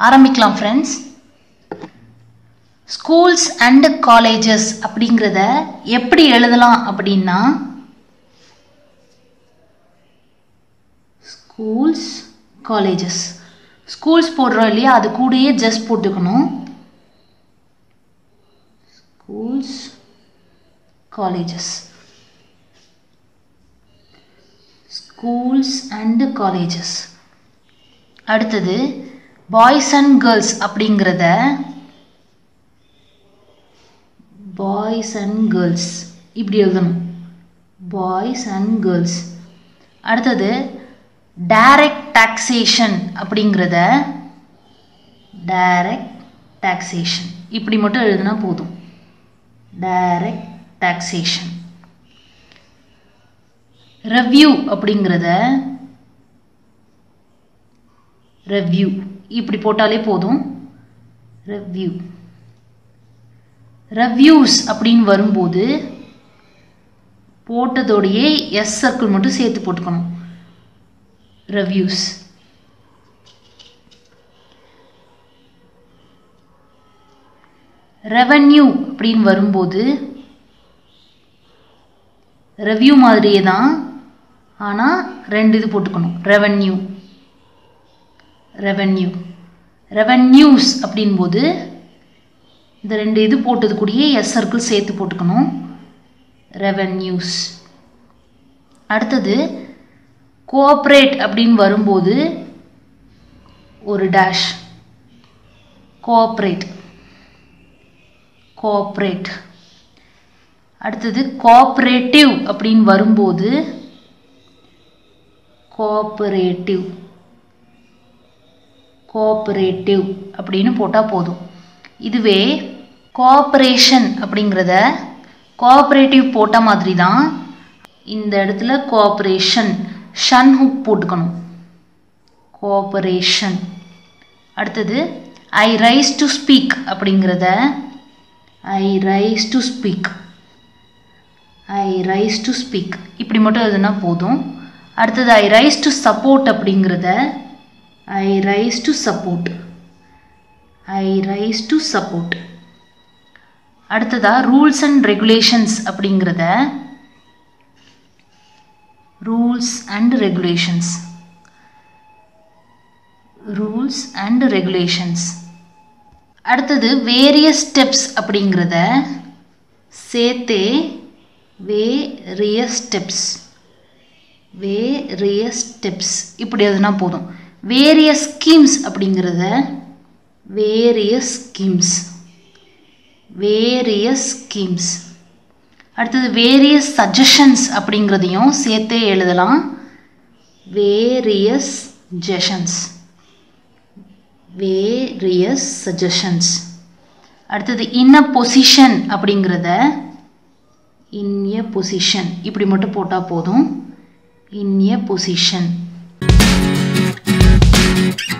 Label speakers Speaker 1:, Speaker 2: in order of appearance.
Speaker 1: ஆரம்பிக்கலாம் friends schools and colleges அப்படிங்கிறத எப்படி எழுதலாம் அப்படின்னா ஸ்கூல்ஸ் காலேஜஸ் ஸ்கூல்ஸ் போடுறோம் இல்லையா அது கூடயே ஜஸ்ட் போட்டுக்கணும் schools colleges schools and colleges அடுத்தது பாய்ஸ் அண்ட் கேர்ள்ஸ் அப்படிங்கிறத பாய்ஸ் அண்ட் கேர்ள்ஸ் இப்படி எழுதணும் பாய்ஸ் அண்ட் கேர்ள்ஸ் அடுத்தது டைரக்ட் டாக்ஸேஷன் அப்படிங்கிறத டைரக்ட் டாக்ஸேஷன் இப்படி மட்டும் எழுதுனா போதும் டைரக்ட் டாக்ஸேஷன் ரெவ்யூ அப்படிங்கிறத ரெவ்யூ இப்படி போட்டாலே போதும் ரெவ்யூ ரெவ்யூஸ் அப்படின்னு வரும்போது போட்டதோடையே எஸ் சர்க்கிள் மட்டும் சேர்த்து போட்டுக்கணும் ரெவ்யூஸ் ரெவன்யூ அப்படின்னு வரும்போது ரெவ்யூ மாதிரியே தான் ஆனால் ரெண்டு இது போட்டுக்கணும் ரெவன்யூ ரெவன்யூ ரெவன்யூஸ் அப்படின்போது இந்த ரெண்டு இது போட்டது கூடயே எஸ் சர்க்கிள் சேர்த்து போட்டுக்கணும் ரெவன்யூஸ் அடுத்தது கோஆப்ரேட் அப்படின்னு வரும்போது ஒரு டேஷ் கோஆப்ரேட் கோஆப்ரேட் அடுத்தது கோஆப்ரேட்டிவ் அப்படின்னு வரும்போது கோஆப்ரேட்டிவ் கோஆப்ரேட்டிவ் அப்படின்னு போட்டால் போதும் இதுவே கோஆப்ரேஷன் அப்படிங்கிறத கோஆப்ரேட்டிவ் போட்ட மாதிரி தான் இந்த இடத்துல கோஆப்ரேஷன் ஷன் ஹுக் போட்டுக்கணும் கோஆப்ரேஷன் அடுத்தது ஐ ரைஸ் டு ஸ்பீக் அப்படிங்கிறத I rise to speak I rise to speak இப்படி மட்டும் எதுனா போதும் அடுத்தது ஐ ரைஸ் டு சப்போர்ட் அப்படிங்கிறத I rise to support I rise to support அடுத்ததா ரூல்ஸ் அண்ட் ரெகுலேஷன்ஸ் அப்படிங்கிறத rules and regulations rules and regulations அடுத்தது வேரியஸ் ஸ்டெப்ஸ் அப்படிங்கிறத சேர்த்தே வேரியஸ் ஸ்டெப்ஸ் வேரியஸ் ஸ்டெப்ஸ் இப்படி எதுனா போதும் வேரியஸ் ஸ்கீம்ஸ் அப்படிங்கிறத வேரியஸ் ஸ்கீம்ஸ் வேரியஸ் ஸ்கீம்ஸ் அடுத்தது வேரியஸ் சஜஷன்ஸ் அப்படிங்கிறதையும் சேர்த்தே எழுதலாம் வேரியஸ் ஜெஷன்ஸ் வேரியஸ் சஜஷன்ஸ் அடுத்தது இன் அ பொசிஷன் அப்படிங்கிறத இன் எ பொசிஷன் இப்படி மட்டும் போட்டால் போதும் இன் எ பொசிஷன்